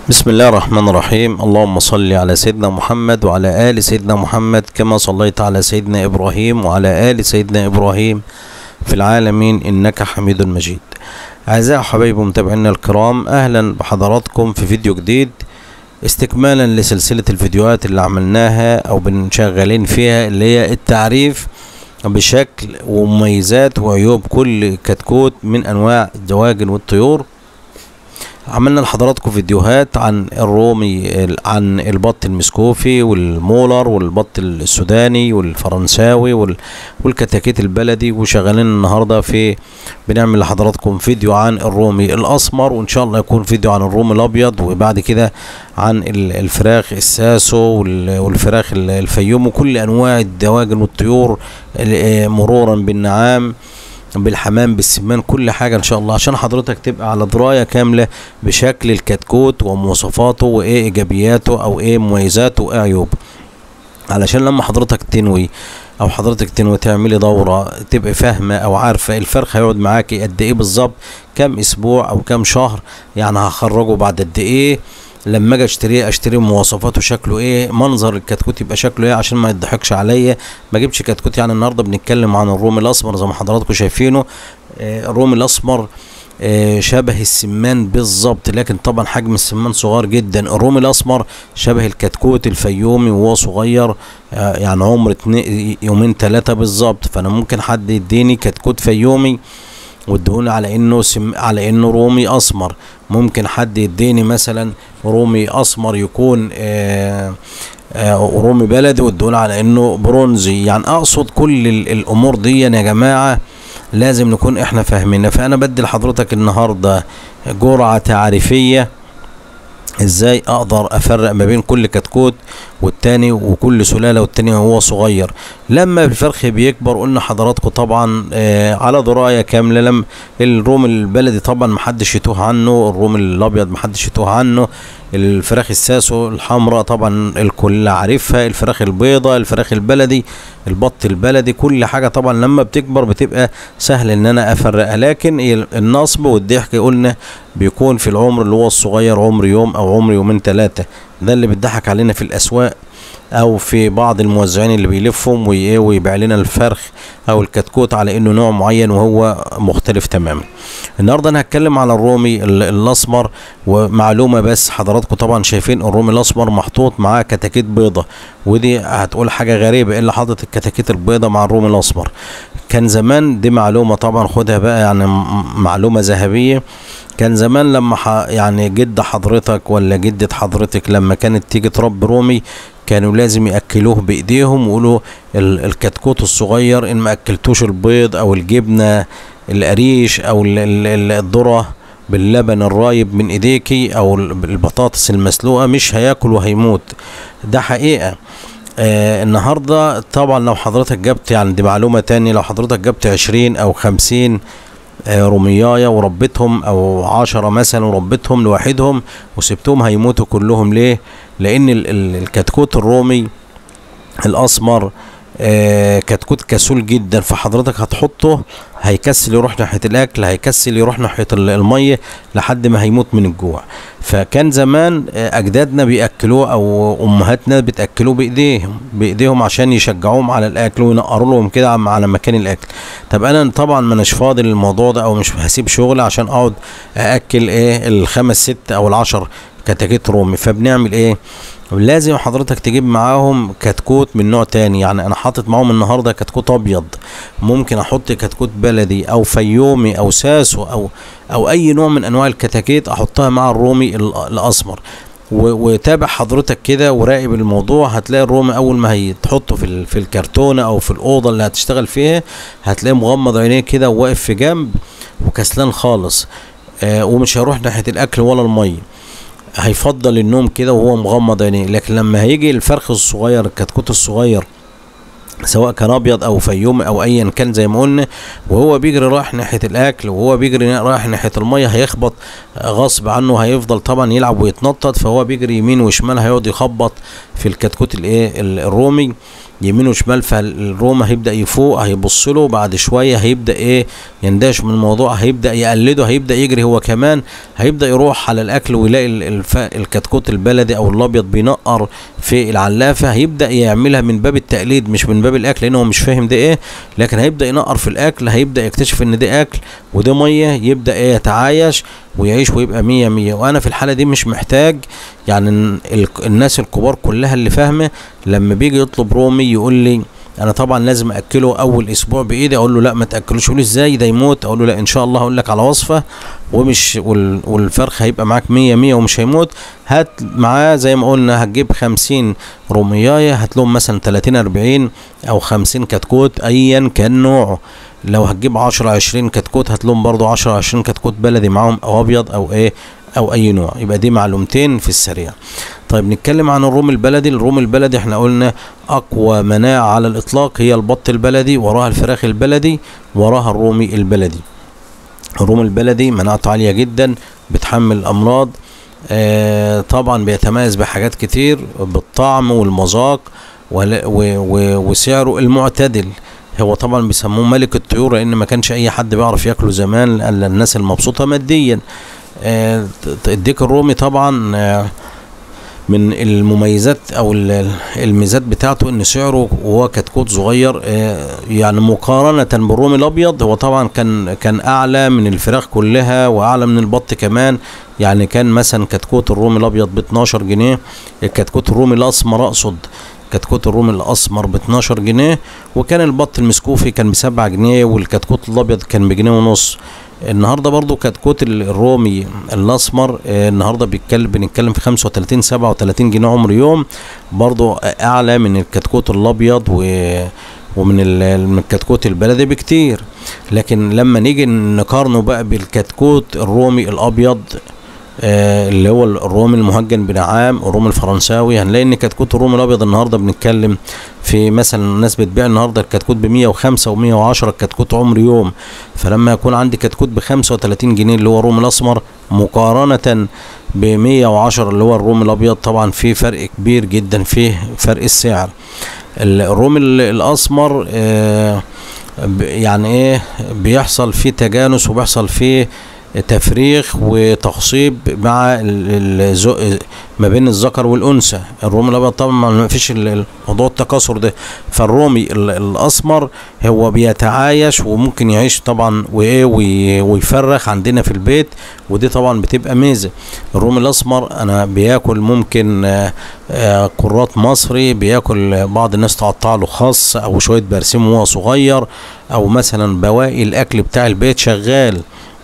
بسم الله الرحمن الرحيم اللهم صل على سيدنا محمد وعلى آل سيدنا محمد كما صليت على سيدنا إبراهيم وعلى آل سيدنا إبراهيم في العالمين إنك حميد مجيد أعزائي وحبايبي متابعينا الكرام أهلا بحضراتكم في فيديو جديد استكمالا لسلسلة الفيديوهات اللي عملناها أو بنشغلين فيها اللي هي التعريف بشكل ومميزات وعيوب كل كتكوت من أنواع الدواجن والطيور عملنا لحضراتكم فيديوهات عن الرومي عن البط المسكوفي والمولر والبط السوداني والفرنساوي وال- والكتاكيت البلدي وشغالين النهارده في بنعمل لحضراتكم فيديو عن الرومي الاسمر وان شاء الله يكون فيديو عن الرومي الابيض وبعد كده عن ال- الفراخ الساسو وال- والفراخ ال- الفيوم وكل انواع الدواجن والطيور ال- مرورا بالنعام بالحمام بالسمان كل حاجة ان شاء الله عشان حضرتك تبقى على دراية كاملة بشكل الكتكوت ومواصفاته وايه ايجابياته او ايه مميزاته وايه عيوبه علشان لما حضرتك تنوي او حضرتك تنوي تعملي دورة تبقى فاهمة او عارفة الفرخ هيقعد معاكي قد ايه بالظبط كام اسبوع او كام شهر يعني هخرجه بعد قد ايه لما اجي اشتريه اشتري مواصفاته شكله ايه منظر الكتكوت يبقى شكله ايه عشان ما يضحكش عليا ما اجيبش كتكوت يعني النهارده بنتكلم عن الرومي الاسمر زي ما حضراتكم شايفينه آه، الرومي الاسمر آه، شبه السمان بالظبط لكن طبعا حجم السمان صغير جدا الرومي الاسمر شبه الكتكوت الفيومي وهو صغير آه، يعني عمر اتنين- يومين ثلاثه بالظبط فانا ممكن حد يديني كتكوت فيومي وادهوني على انه سم على انه رومي اسمر ممكن حد يديني مثلا رومي اسمر يكون آه آه رومي بلدي وادهوني على انه برونزي يعني اقصد كل ال- الامور دي يا جماعه لازم نكون احنا فاهمينها فانا بدي لحضرتك النهارده جرعه تعريفيه ازاي اقدر افرق ما بين كل كتكوت والتاني وكل سلاله والتاني وهو صغير لما الفرخ بيكبر قلنا حضراتكم طبعا آه على درايه كامله لما الروم البلدي طبعا محدش يتوه عنه الروم الابيض محدش يتوه عنه الفراخ الساسو الحمراء طبعا الكل عارفها الفراخ البيضاء الفراخ البلدي البط البلدي كل حاجه طبعا لما بتكبر بتبقى سهل ان انا افرقها لكن النصب والضحك قلنا بيكون في العمر اللي هو الصغير عمر يوم او عمر يومين ثلاثه ده اللي بيضحك علينا في الاسواق او في بعض الموزعين اللي بيلفهم وي- ويبيع لنا الفرخ او الكتكوت على انه نوع معين وهو مختلف تماما النهارده انا هتكلم على الرومي ال- الاسمر ومعلومه بس حضراتكم طبعا شايفين الرومي الاسمر محطوط معاه كتاكيت بيضه ودي هتقول حاجه غريبه ايه اللي حاطط الكتاكيت البيضه مع الرومي الاسمر كان زمان دي معلومه طبعا خدها بقى يعني م- معلومه ذهبيه كان زمان لما ح... يعني جد حضرتك ولا جدة حضرتك لما كانت تيجي تربي رومي كانوا لازم ياكلوه بايديهم ويقولوا ال- الكتكوت الصغير ان ما اكلتوش البيض او الجبنه القريش او ال- ال- ال- الذره باللبن الرايب من ايديكي او ال- البطاطس المسلوقه مش هياكل وهيموت ده حقيقه آه النهارده طبعا لو حضرتك جبت يعني دي معلومه تاني لو حضرتك جبت عشرين او خمسين آه، رومياية وربيتهم او عشرة مثلا وربيتهم لوحدهم وسبتهم هيموتوا كلهم ليه لان ال- ال- الكتكوت الرومي الاسمر آه كتكوت كسول جدا فحضرتك هتحطه هيكسل يروح ناحيه الاكل هيكسل يروح ناحيه ال- الميه لحد ما هيموت من الجوع فكان زمان آه، اجدادنا بياكلوه او امهاتنا بتاكلوه بايديهم بايديهم عشان يشجعوهم على الاكل وينقروا لهم كده عم- على مكان الاكل طب انا طبعا ما اناش فاضي للموضوع ده او مش هسيب شغل عشان اقعد ااكل ايه الخمس ست او العشر كتاكيت رومي فبنعمل ايه لازم حضرتك تجيب معاهم كتكوت من نوع تاني يعني انا حاطط معاهم النهارده كتكوت ابيض ممكن احط كتكوت بلدي او فيومي او ساسو او او اي نوع من انواع الكتاكيت احطها مع الرومي ال- الاسمر و- وتابع حضرتك كده وراقب الموضوع هتلاقي الرومي اول ما هيتحطه في ال- في الكرتونه او في الاوضه اللي هتشتغل فيها هتلاقيه مغمض عينيه كده وواقف في جنب وكسلان خالص آه ومش هيروح ناحيه الاكل ولا الميه هيفضل النوم كده وهو مغمض عينيه لكن لما هيجي الفرخ الصغير الكتكوت الصغير سواء كان ابيض او فيومي او ايا كان زي ما قلنا وهو بيجري رايح ناحيه الاكل وهو بيجري رايح ناحيه الميه هيخبط غصب عنه هيفضل طبعا يلعب ويتنطط فهو بيجري يمين وشمال هيقعد يخبط في الكتكوت الايه الرومي يمين وشمال فالروما هيبدا يفوق هيبص له بعد شويه هيبدا ايه يندهش من الموضوع هيبدا يقلده هيبدا يجري هو كمان هيبدا يروح على الاكل ويلاقي الف... الكتكوت البلدي او الابيض بينقر في العلافه هيبدا يعملها من باب التقليد مش من باب الاكل لانه هو مش فاهم ده ايه لكن هيبدا ينقر في الاكل هيبدا يكتشف ان ده اكل وده ميه يبدا ايه يتعايش ويعيش ويبقى مية مية وانا في الحالة دي مش محتاج يعني الناس الكبار كلها اللي فاهمة لما بيجي يطلب رومي يقول لي انا طبعا لازم اكله اول اسبوع بايدي اقول له لا ما تاكلوش يقول لي ازاي ده يموت اقول له لا ان شاء الله هقول لك على وصفه ومش والفرخ هيبقى معاك 100 100 ومش هيموت هات معاه زي ما قلنا هتجيب 50 روميايه هات لهم مثلا 30 40 او 50 كتكوت ايا كان نوعه لو هتجيب 10 20 كتكوت هات لهم برضه 10 20 كتكوت بلدي معاهم او ابيض او ايه او اي نوع يبقى دي معلومتين في السريع طيب نتكلم عن الروم البلدي الروم البلدي احنا قلنا اقوى مناعة على الاطلاق هي البط البلدي وراها الفراخ البلدي وراها الرومي البلدي الروم البلدي مناعته عالية جدا بتحمل امراض آه طبعا بيتميز بحاجات كتير بالطعم والمذاق وسعره المعتدل هو طبعا بيسموه ملك الطيور لان ما كانش اي حد بيعرف ياكله زمان الا الناس المبسوطه ماديا آه الديك الرومي طبعا آه من المميزات او الميزات بتاعته ان سعره وهو كتكوت صغير آه يعني مقارنة بالرومي الابيض هو طبعا كان كان اعلى من الفراخ كلها واعلى من البط كمان يعني كان مثلا كتكوت الرومي الابيض ب 12 جنيه الكتكوت الرومي الاسمر اقصد كتكوت الرومي الاسمر ب 12 جنيه وكان البط المسكوفي كان ب 7 جنيه والكتكوت الابيض كان بجنيه ونص النهارده برضو كتكوت الرومي الاسمر آه النهارده بيتكلم بنتكلم في 35 37 جنيه عمر يوم برضو اعلى من الكتكوت الابيض و ومن الكتكوت البلدي بكتير لكن لما نيجي نقارنه بقى بالكتكوت الرومي الابيض آه اللي هو الرومي المهجن بنعام الرومي الفرنساوي هنلاقي ان كتكوت الرومي الابيض النهارده بنتكلم في مثلا الناس بتبيع النهارده الكتكوت ب 105 و110 الكتكوت عمر يوم فلما يكون عندي كتكوت ب 35 جنيه اللي هو الرومي الاسمر مقارنه ب 110 اللي هو الرومي الابيض طبعا في فرق كبير جدا فيه فرق السعر الرومي الاسمر آه يعني ايه بيحصل فيه تجانس وبيحصل فيه تفريخ وتخصيب مع ما بين الذكر والانثى الرومي الابيض طبعا ما فيش موضوع التكاثر ده فالرومي الاسمر هو بيتعايش وممكن يعيش طبعا وايه ويفرخ عندنا في البيت ودي طبعا بتبقى ميزه الرومي الاسمر انا بياكل ممكن قراط مصري بياكل بعض الناس تقطع له خاص او شويه برسيم وهو صغير او مثلا بواقي الاكل بتاع البيت شغال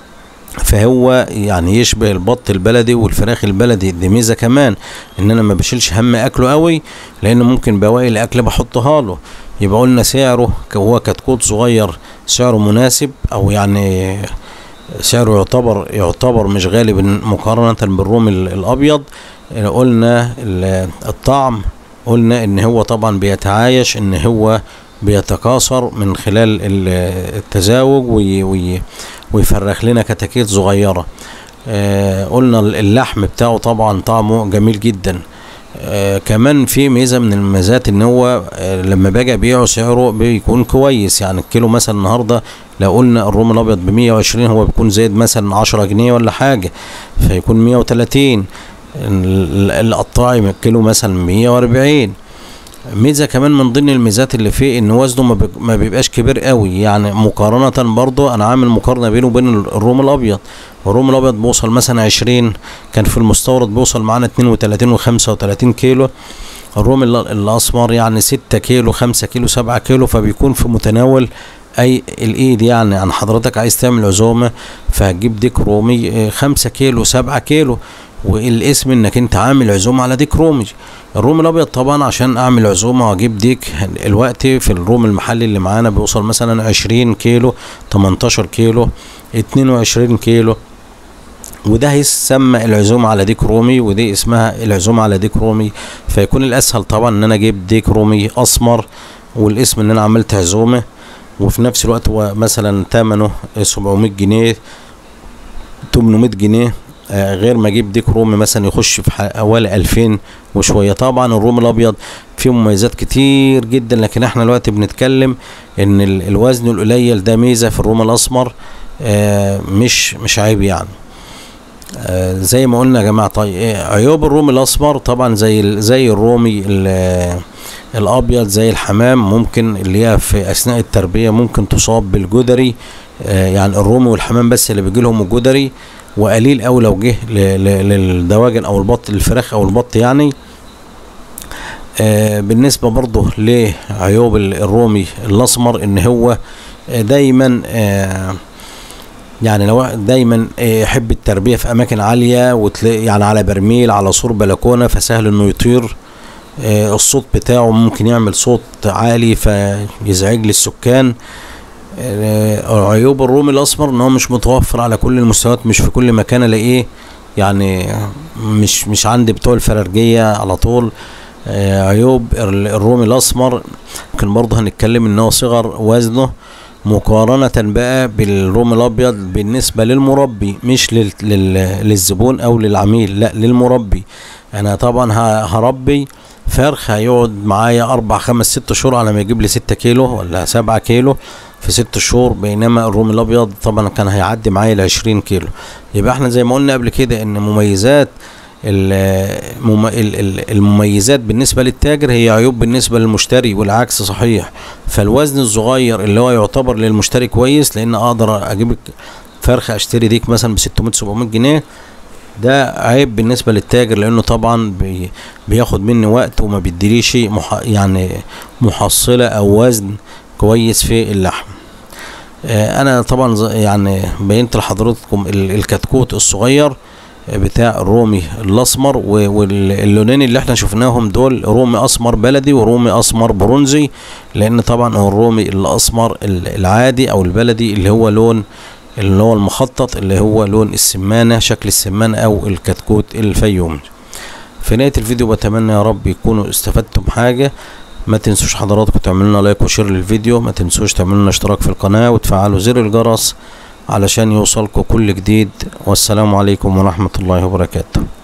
فهو يعني يشبه البط البلدي والفراخ البلدي دي ميزه كمان ان انا ما بشيلش هم اكله قوي لان ممكن بواقي الاكل بحطها له يبقى قلنا سعره هو كتكوت صغير سعره مناسب او يعني سعره يعتبر يعتبر مش غالي مقارنه بالرومي الابيض قلنا الطعم قلنا ان هو طبعا بيتعايش ان هو بيتكاثر من خلال التزاوج وي وي ويفرخ لنا كتاكيت صغيرة آه قلنا اللحم بتاعه طبعا طعمه جميل جدا آه كمان في ميزه من الميزات ان هو آه لما باجي ابيعه سعره بيكون كويس يعني الكيلو مثلا النهارده لو قلنا الروم الابيض ب 120 هو بيكون زايد مثلا 10 جنيه ولا حاجه فيكون 130 القطاعي الكيلو مثلا 140 ميزه كمان من ضمن الميزات اللي فيه ان وزنه ما بيبقاش كبير قوي يعني مقارنه برضه انا عامل مقارنه بينه وبين الروم الابيض الروم الابيض بيوصل مثلا 20 كان في المستورد بيوصل معانا 32 و35 كيلو الروم الاسمر يعني 6 كيلو 5 كيلو 7 كيلو فبيكون في متناول اي الايد يعني عن حضرتك عايز تعمل عزومه فهتجيب ديك رومي 5 كيلو 7 كيلو والاسم انك انت عامل عزومه على ديك رومي الروم الابيض طبعا عشان اعمل عزومه واجيب ديك الوقت في الروم المحلي اللي معانا بيوصل مثلا 20 كيلو 18 كيلو 22 كيلو وده هيسمى العزومة على ديك رومي ودي اسمها العزومة على ديك رومي فيكون الاسهل طبعا ان انا اجيب ديك رومي اسمر والاسم ان انا عملت عزومه وفي نفس الوقت هو مثلا ثمنه 700 جنيه 800 جنيه آه، غير ما اجيب ديك رومي مثلا يخش في حوالي 2000 وشويه طبعا الروم الابيض فيه مميزات كتير جدا لكن احنا دلوقتي بنتكلم ان ال- الوزن القليل ده ميزه في الروم الاسمر آه، مش مش عيب يعني آه، زي ما قلنا يا جماعه طيب إيه عيوب الرومي الاسمر طبعا زي ال- زي الرومي ال- الابيض زي الحمام ممكن اللي هي في اثناء التربيه ممكن تصاب بالجدري آه، يعني الرومي والحمام بس اللي بيجي لهم الجدري وقليل قوي لو جه ل- ل- للدواجن او البط الفراخ او البط يعني آه، بالنسبه برضه لعيوب ال- الرومي الاسمر ان هو آه، دايما آه، يعني لو واحد دايما آه، يحب التربيه في اماكن عاليه وتلاقي يعني على برميل على سور بلكونه فسهل انه يطير آه، الصوت بتاعه ممكن يعمل صوت عالي فيزعج للسكان آه، عيوب الرومي الاسمر ان هو مش متوفر على كل المستويات مش في كل مكان الاقيه يعني مش مش عندي بتوع الفرارجيه على طول آه، عيوب ال- الرومي الاسمر ممكن برضه هنتكلم ان هو صغر وزنه مقارنة بقى بالرومي الابيض بالنسبة للمربي مش لل... لل... للزبون او للعميل لا للمربي انا طبعا ه... هربي فرخ هيقعد معايا اربع خمس ست شهور على ما يجيب لي ستة كيلو ولا سبعة كيلو في ست شهور بينما الرومي الابيض طبعا كان هيعدي معايا ال 20 كيلو يبقى احنا زي ما قلنا قبل كده ان مميزات المم- ال- ال- المميزات بالنسبة للتاجر هي عيوب بالنسبة للمشتري والعكس صحيح فالوزن الصغير اللي هو يعتبر للمشتري كويس لان اقدر اجيب فرخة اشتري ديك مثلا ب 600 700 جنيه ده عيب بالنسبة للتاجر لانه طبعا بي بياخد مني وقت وما بيديليش مح يعني محصلة او وزن كويس في اللحم آه، انا طبعا ز- يعني بينت لحضراتكم ال- الكتكوت الصغير بتاع الرومي الاسمر و- واللونين اللي احنا شفناهم دول رومي اسمر بلدي ورومي اسمر برونزي لان طبعا هو الرومي الاسمر ال- العادي او البلدي اللي هو لون اللي هو المخطط اللي هو لون السمانه شكل السمانه او الكتكوت الفيومي في نهايه الفيديو بتمنى يا رب يكونوا استفدتم حاجه ما تنسوش حضراتكم تعملوا لنا لايك وشير للفيديو ما تنسوش تعملوا لنا اشتراك في القناه وتفعلوا زر الجرس علشان يوصلكم كل جديد والسلام عليكم ورحمه الله وبركاته